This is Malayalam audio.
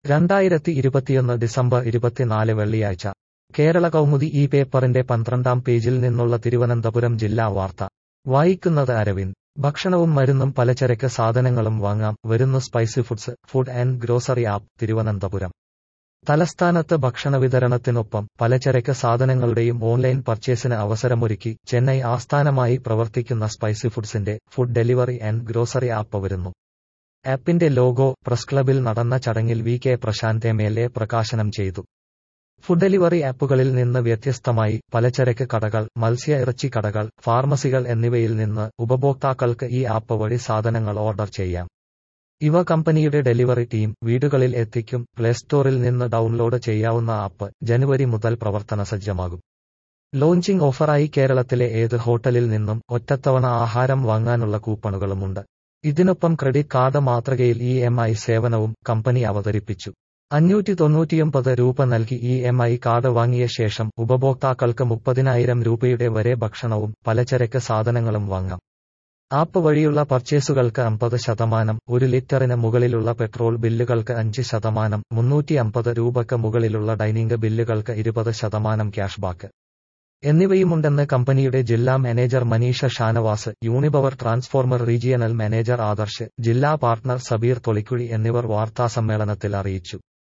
രണ്ടായിരത്തി ഇരുപത്തിയൊന്ന് ഡിസംബർ ഇരുപത്തിനാല് വെള്ളിയാഴ്ച കേരള കൗമുദി ഈ പേപ്പറിന്റെ പന്ത്രണ്ടാം പേജിൽ നിന്നുള്ള തിരുവനന്തപുരം ജില്ലാ വാർത്ത വായിക്കുന്നത് അരവിന്ദ് ഭക്ഷണവും മരുന്നും പലചരക്ക് സാധനങ്ങളും വാങ്ങാം വരുന്നു spicy foods food and grocery app Thiruvananthapuram തലസ്ഥാനത്ത് ഭക്ഷണ വിതരണത്തിനൊപ്പം പലചരക്ക് സാധനങ്ങളുടെയും ഓൺലൈൻ പർച്ചേസിന് അവസരമൊരുക്കി ചെന്നൈ ആസ്ഥാനമായി പ്രവർത്തിക്കുന്ന സ്പൈസി ഫുഡ്സിന്റെ food delivery and grocery app വരുന്നു ആപ്പിന്റെ ലോഗോ പ്രസ് ക്ലബിൽ നടന്ന ചടങ്ങിൽ V K Prashanth M L A പ്രകാശനം ചെയ്തു ഫുഡ് ഡെലിവറി ആപ്പുകളിൽ നിന്ന് വ്യത്യസ്തമായി പലചരക്ക് കടകൾ മത്സ്യ ഇറച്ചി കടകൾ ഫാർമസികൾ എന്നിവയിൽ നിന്ന് ഉപഭോക്താക്കൾക്ക് ഈ ആപ്പ് വഴി സാധനങ്ങൾ ഓർഡർ ചെയ്യാം ഇവ കമ്പനിയുടെ ഡെലിവറി ടീം വീടുകളിൽ എത്തിക്കും പ്ലേ സ്റ്റോറിൽ നിന്ന് ഡൗൺലോഡ് ചെയ്യാവുന്ന ആപ്പ് ജനുവരി മുതൽ പ്രവർത്തന സജ്ജമാകും ലോഞ്ചിംഗ് ഓഫറായി കേരളത്തിലെ ഏത് ഹോട്ടലിൽ നിന്നും ഒറ്റത്തവണ ആഹാരം വാങ്ങാനുള്ള കൂപ്പണുകളുമുണ്ട് ഇതിനൊപ്പം ക്രെഡിറ്റ് കാർഡ് മാതൃകയിൽ ഇ എം ഐ സേവനവും കമ്പനി അവതരിപ്പിച്ചു അഞ്ഞൂറ്റി തൊണ്ണൂറ്റിയൊമ്പത് രൂപ നൽകി ഇ എം ഐ കാർഡ് വാങ്ങിയ ശേഷം ഉപഭോക്താക്കൾക്ക് മുപ്പതിനായിരം രൂപയുടെ വരെ ഭക്ഷണവും പലചരക്ക് സാധനങ്ങളും വാങ്ങാം ആപ്പ് വഴിയുള്ള പർച്ചേസുകൾക്ക് അമ്പത് ശതമാനം ഒരു ലിറ്ററിന് മുകളിലുള്ള പെട്രോൾ ബില്ലുകൾക്ക് അഞ്ച് ശതമാനം മുന്നൂറ്റി അമ്പത് രൂപയ്ക്ക് മുകളിലുള്ള ഡൈനിംഗ് ബില്ലുകൾക്ക് ഇരുപത് ശതമാനം ക്യാഷ്ബാക്ക് എന്നിവയുമുണ്ടെന്ന് കമ്പനിയുടെ ജില്ലാ manager Manisha Shanavas Unipower transformer regional manager Adarsh ജില്ലാ പാർട്ണർ സബീർ തൊളിക്കുഴി എന്നിവർ വാർത്താസമ്മേളനത്തിൽ അറിയിച്ചു